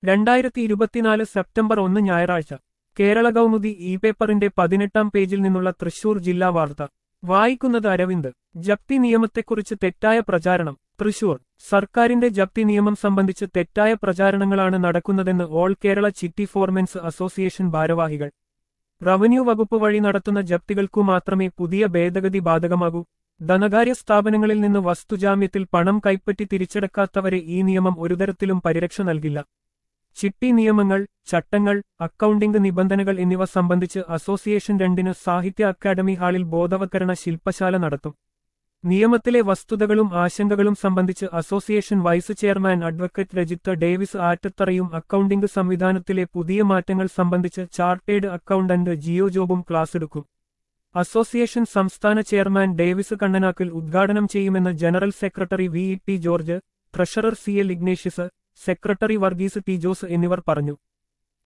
രണ്ടായിരത്തി ഇരുപത്തിനാല് സെപ്റ്റംബർ ഒന്ന് ഞായറാഴ്ച കേരള കൗമുദി ഇ പേപ്പറിന്റെ പതിനെട്ടാം പേജിൽ നിന്നുള്ള തൃശൂർ ജില്ലാ വാർത്ത വായിക്കുന്നത് അരവിന്ദ് ജപ്തി നിയമത്തെക്കുറിച്ച് തെറ്റായ പ്രചാരണം തൃശൂർ സർക്കാരിന്റെ ജപ്തി നിയമം സംബന്ധിച്ച് തെറ്റായ പ്രചാരണങ്ങളാണ് നടക്കുന്നതെന്ന് ഓൾ കേരള ചിട്ടി ഫോർമെൻസ് അസോസിയേഷൻ ഭാരവാഹികൾ റവന്യൂ വകുപ്പ് വഴി നടത്തുന്ന ജപ്തികൾക്കു മാത്രമേ പുതിയ ഭേദഗതി ബാധകമാകൂ ധനകാര്യ സ്ഥാപനങ്ങളിൽ നിന്ന് വസ്തുജാമ്യത്തിൽ പണം കൈപ്പറ്റി തിരിച്ചടക്കാത്തവരെ ഈ നിയമം ഒരുതരത്തിലും പരിരക്ഷ നൽകില്ല ചിട്ടി നിയമങ്ങൾ ചട്ടങ്ങൾ അക്കൗണ്ടിംഗ് നിബന്ധനകൾ എന്നിവ സംബന്ധിച്ച് അസോസിയേഷൻ രണ്ടിന് സാഹിത്യ അക്കാദമി ഹാളിൽ ബോധവൽക്കരണ ശില്പശാല നടത്തും നിയമത്തിലെ വസ്തുതകളും ആശങ്കകളും സംബന്ധിച്ച് association vice chairman advocate Rajith Davis ആറ്റത്തറയും അക്കൗണ്ടിംഗ് സംവിധാനത്തിലെ പുതിയ മാറ്റങ്ങൾ സംബന്ധിച്ച് ചാർട്ടേഡ് അക്കൗണ്ടന്റ് ജിയോ ജോബും ക്ലാസ്സെടുക്കും അസോസിയേഷൻ സംസ്ഥാന ചെയർമാൻ ഡേവിസ് കണ്ണനാക്കിൽ ഉദ്ഘാടനം ചെയ്യുമെന്ന് general secretary V E T George treasurer C L Ignatius secretary Varghese T Jose എന്നിവർ പറഞ്ഞു